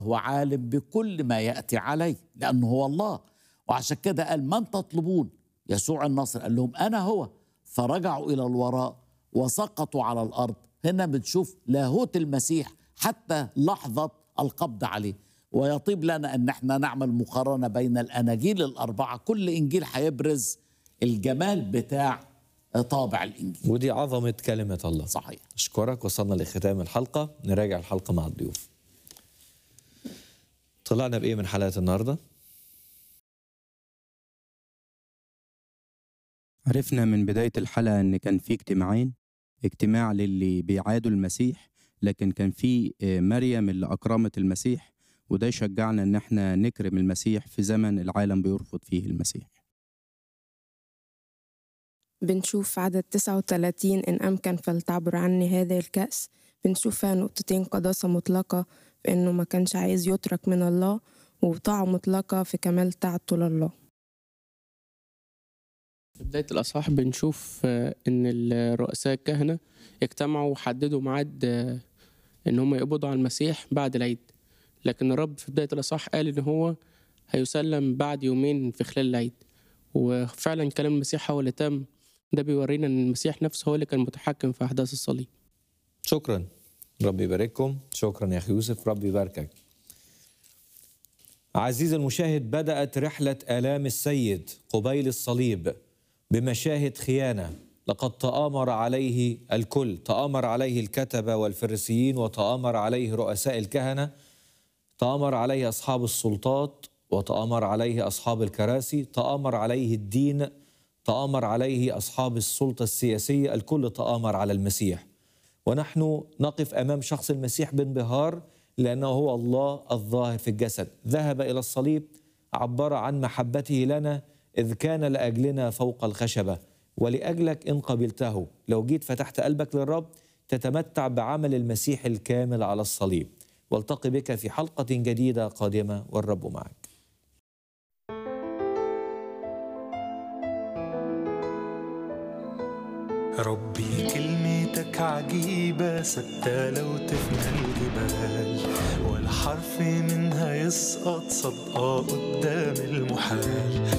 هو عالم بكل ما ياتي عليه لانه هو الله وعشان كده قال من تطلبون يسوع الناصر قال لهم انا هو فرجعوا الى الوراء وسقطوا على الارض هنا بنشوف لاهوت المسيح حتى لحظه القبض عليه ويطيب لنا ان احنا نعمل مقارنه بين الاناجيل الاربعه كل انجيل هيبرز الجمال بتاع طابع الانجيل ودي عظمة كلمة الله صحيح أشكرك وصلنا لختام الحلقة نراجع الحلقة مع الضيوف طلعنا بإيه من حلقة النهاردة؟ عرفنا من بداية الحلقة إن كان في اجتماعين اجتماع للي بيعادوا المسيح لكن كان في آه، مريم اللي أكرمت المسيح وده يشجعنا إن احنا نكرم المسيح في زمن العالم بيرفض فيه المسيح بنشوف عدد 39 إن أمكن فلتعبر عني هذه الكأس بنشوف فيها نقطتين قداسة مطلقة في إنه ما كانش عايز يترك من الله وطاعة مطلقة في كمال طاعته لله في بداية الأصحاح بنشوف آه، إن الرؤساء الكهنة اجتمعوا وحددوا ميعاد آه، إن هم يقبضوا على المسيح بعد العيد لكن الرب في بداية الأصحاح قال إن هو هيسلم بعد يومين في خلال العيد وفعلا كلام المسيح هو اللي تم ده بيورينا إن المسيح نفسه هو اللي كان متحكم في أحداث الصليب شكرا ربي يبارككم شكرا يا أخي يوسف ربي يباركك عزيزي المشاهد بدأت رحلة آلام السيد قبيل الصليب بمشاهد خيانة لقد تآمر عليه الكل تآمر عليه الكتبة والفريسيين وتآمر عليه رؤساء الكهنة تآمر عليه أصحاب السلطات وتآمر عليه أصحاب الكراسي تآمر عليه الدين تآمر عليه أصحاب السلطة السياسية الكل تآمر على المسيح ونحن نقف امام شخص المسيح بانبهار لانه هو الله الظاهر في الجسد ذهب الى الصليب عبر عن محبته لنا اذ كان لاجلنا فوق الخشبه ولاجلك ان قبلته لو جيت فتحت قلبك للرب تتمتع بعمل المسيح الكامل على الصليب والتقي بك في حلقه جديده قادمه والرب معك ربي كلمتك عجيبة ثابتة لو تفنى الجبال ولا حرف منها يسقط صدقة قدام المحال